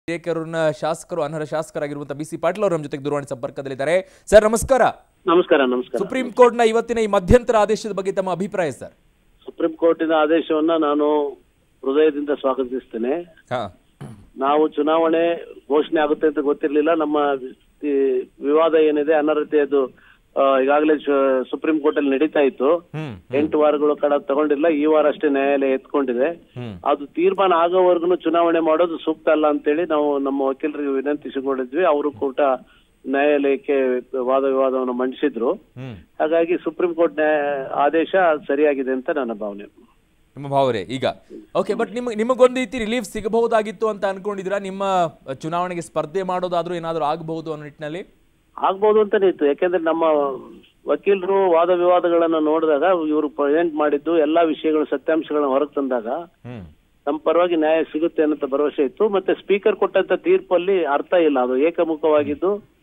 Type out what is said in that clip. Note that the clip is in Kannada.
ಹಿರೇಕೆರೂರಿನ ಶಾಸಕರು ಅನರ್ಹ ಶಾಸಕರಾಗಿರುವಂತಹ ಬಿ ಸಿ ಪಾಟೀಲ್ ಅವರು ನಮ್ಮ ಜೊತೆಗೆ ದೂರವಾಣಿ ಸಂಪರ್ಕದಲ್ಲಿದ್ದಾರೆ ಸರ್ ನಮಸ್ಕಾರ ನಮಸ್ಕಾರ ನಮಸ್ಕಾರ ಸುಪ್ರೀಂ ಕೋರ್ಟ್ನ ಇವತ್ತಿನ ಈ ಮಧ್ಯಂತರ ಆದೇಶದ ಬಗ್ಗೆ ತಮ್ಮ ಅಭಿಪ್ರಾಯ ಸರ್ ಸುಪ್ರೀಂ ಕೋರ್ಟಿನ ಆದೇಶವನ್ನ ನಾನು ಹೃದಯದಿಂದ ಸ್ವಾಗತಿಸ್ತೇನೆ ಹಾ ನಾವು ಚುನಾವಣೆ ಘೋಷಣೆ ಆಗುತ್ತೆ ಅಂತ ಗೊತ್ತಿರಲಿಲ್ಲ ನಮ್ಮ ಈ ವಿವಾದ ಏನಿದೆ ಅನರ್ಹತೆಯದು ಆ, ಈಗಾಗಲೇ ಶು- ಸುಪ್ರೀಂ ಕೋರ್ಟ್ ಅಲ್ಲಿ ನಡೀತಾ ಇತ್ತು ಹ್ಮ್ ಎಂಟು ವಾರಗಳು ಕಡ ತಗೊಂಡಿಲ್ಲ ಈ ವಾರ ಅಷ್ಟೇ ನ್ಯಾಯಾಲಯ ಎತ್ಕೊಂಡಿದೆ ಹ್ಮ್ ಅದು ತೀರ್ಮಾನ ಆಗೋವರೆಗೂ ಚುನಾವಣೆ ಮಾಡೋದು ಸೂಕ್ತ ಅಲ್ಲ ಅಂತೇಳಿ ನಾವು ನಮ್ಮ ವಕೀಲರಿಗೆ ವಿನಂತಿಸಿಕೊಂಡಿದ್ವಿ ಅವರು ಕೂಡ ನ್ಯಾಯಾಲಯಕ್ಕೆ ವಾದ ವಿವಾದವನ್ನು ಮಂಡಿಸಿದ್ರು ಹ್ಮ್ ಹಾಗಾಗಿ ಸುಪ್ರೀಂ ಕೋರ್ಟ್ ನ್ಯಾಯ- ಆದೇಶ ಸರಿಯಾಗಿದೆ ಅಂತ ನನ್ನ ಭಾವನೆ ನಿಮ್ಮ ಭಾವನೆ ಈಗ ಓಕೆ ಬಟ್ ನಿಮ್ ನಿಮಗೊಂದು ರೀತಿ ರಿಲೀಫ್ ಸಿಗಬಹುದಾಗಿತ್ತು ಅಂತ ಅನ್ಕೊಂಡಿದ್ದೀರಾ ನಿಮ್ಮ ಚುನಾವಣೆಗೆ ಸ್ಪರ್ಧೆ ಮಾಡೋದಾದ್ರೂ ಏನಾದರೂ ಆಗಬಹುದು ಅನ್ನೋ ನಿಟ್ಟಿನಲ್ಲಿ ಆಗ್ಬೋದು ಅಂತಾನೆ ಇತ್ತು ಯಾಕೆಂದ್ರೆ ನಮ್ಮ ವಕೀಲರು ವಾದ ವಿವಾದಗಳನ್ನ ನೋಡಿದಾಗ ಇವರು ಪ್ರೆಸೆಂಟ್ ಮಾಡಿದ್ದು ಎಲ್ಲಾ ವಿಷಯಗಳು ಸತ್ಯಾಂಶಗಳನ್ನ ಹೊರಗೆ ತಂದಾಗ ಹ್ಮ್ ನಮ್ಮ ಪರವಾಗಿ ನ್ಯಾಯ ಸಿಗುತ್ತೆ ಅನ್ನೋ ಭರವಸೆ ಇತ್ತು ಮತ್ತೆ ಸ್ಪೀಕರ್ ಕೊಟ್ಟಂತ ತೀರ್ಪಲ್ಲಿ ಅರ್ಥ ಇಲ್ಲ ಅದು ಏಕಮುಖವಾಗಿದ್ದು